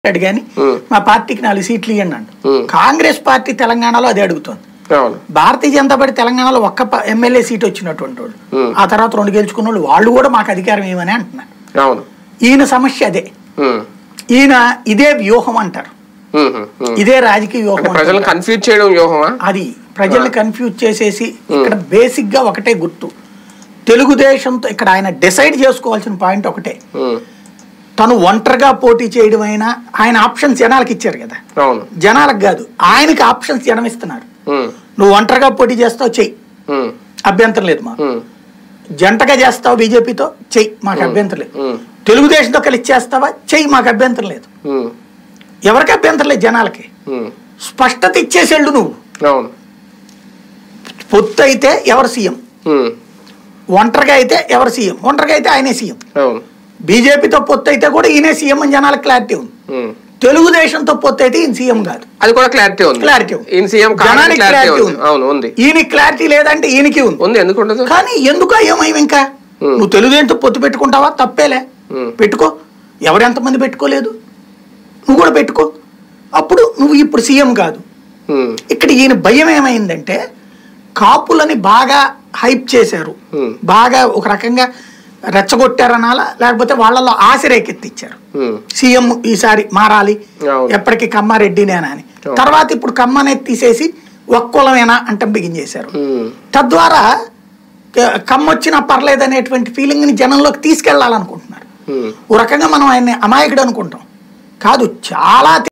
అడిగాడు కానీ ఉమ్. మా పార్టీకి నాలుగు సీట్లు ఇవ్వండి అంట ఉమ్. కాంగ్రెస్ పార్టీ తెలంగాణలో అది అడుగుతోంది అవును భారతీయ జనతా పార్టీ తెలంగాణలో ఒక్క ప- ఎమ్మెల్యే సీట్ వచ్చినటువంటి వాళ్ళు ఉమ్. ఆ తర్వాత రెండు గెలుచుకున్న వాళ్ళు వాళ్ళు కూడా మాకు అధికారం ఏమని అంటున్నారు అవును ఈయన సమస్య అదే ఉమ్. ఈయన ఇదే వ్యూహం అంటారు ఉమ్, ఉమ్, ఉమ్. ఇదే రాజకీయ వ్యూహం అంటే ప్రజలను అంటారు. కన్ఫ్యూజ్ చేయడం వ్యూహమా అది ప్రజల్ని కన్ఫ్యూజ్ చేసేసి ఇక్కడ బేసిక్ గా ఒకటే గుర్తు తెలుగుదేశంతో ఇక్కడ ఆయన డిసైడ్ చేసుకోవాల్సిన పాయింట్ ఒకటే ఉమ్. తను ఒంటరిగా పోటీ చేయడం అయినా ఆయన ఆప్షన్స్ జనాలకు ఇచ్చారు కదా అవును జనాలకు కాదు ఆయనకి ఆప్షన్స్ జనం ఇస్తున్నారు ఉమ్, నువ్వు ఒంటరిగా పోటీ చేస్తావు చెయ్యి ఉమ్, అభ్యంతరం లేదు మాకు ఉమ్, జంటగా చేస్తావు బీజేపీతో చెయ్యి మాకు అభ్యంతరం లేదు ఉమ్, తెలుగుదేశంతో కలిసి చేస్తావా చెయ్యి మాకు అభ్యంతరం లేదు ఉమ్, ఎవరికి అభ్యంతరం లేదు జనాలకి ఉమ్. స్పష్టత ఇచ్చేసేళ్ళు నువ్వు అవును పొత్తు అయితే ఎవరు సీఎం ఉమ్, ఒంటరిగా అయితే ఎవరు సీఎం ఒంటరిగా అయితే ఆయనే సీఎం అవును బీజేపీతో పొత్తు అయితే కూడా ఈయనే సీఎం అని జనాలకు క్లారిటీ ఉంది ఉమ్. తెలుగుదేశంతో పొత్తు అయితే ఈయన సీఎం కాదు అది కూడా క్లారిటీ ఉంది Clarity ఉంది. ఈయన సీఎం జనానికి క్లారిటీ clarity ఉంది ఉంది. అవును ఉంది ఈయన క్లారిటీ లేదంటే ఈయనకి ఉంది ఉంది ఎందుకు ఉండదు కానీ ఎందుకు ఏమేమి ఇంకా Hmm. నువ్వు తెలుగుదేశంతో పొత్తు పెట్టుకుంటావా తప్పేలే Hmm. పెట్టుకో ఎవరెంతమంది పెట్టుకోలేదు నువ్వు కూడా పెట్టుకో అప్పుడు నువ్వు ఇప్పుడు సీఎం కాదు ఉమ్, ఇక్కడ ఈయన భయం ఏమైందంటే కాపులని బాగా హైప్ చేశారు Hmm. బాగా ఒక రకంగా రెచ్చగొట్టారనాలా లేకపోతే వాళ్ళలో ఆశ రేకెత్తిచ్చారు ఉమ్, సీఎం ఈసారి మారాలి అవును. ఎప్పటికీ కమ్మారెడ్డినేనా అని అవును. తర్వాత ఇప్పుడు కమ్మనే తీసేసి ఒక్కొలమేనా అంటే బిగించేశారు ఉమ్, తద్వారా క- కమ్మొచ్చినా పర్లేదు అనేటువంటి ఫీలింగ్ని జనంలోకి తీసుకెళ్లాలనుకుంటున్నారు ఉమ్. ఓ రకంగా మనం ఆయన్ని అమాయకుడు అనుకుంటాం కాదు చాలా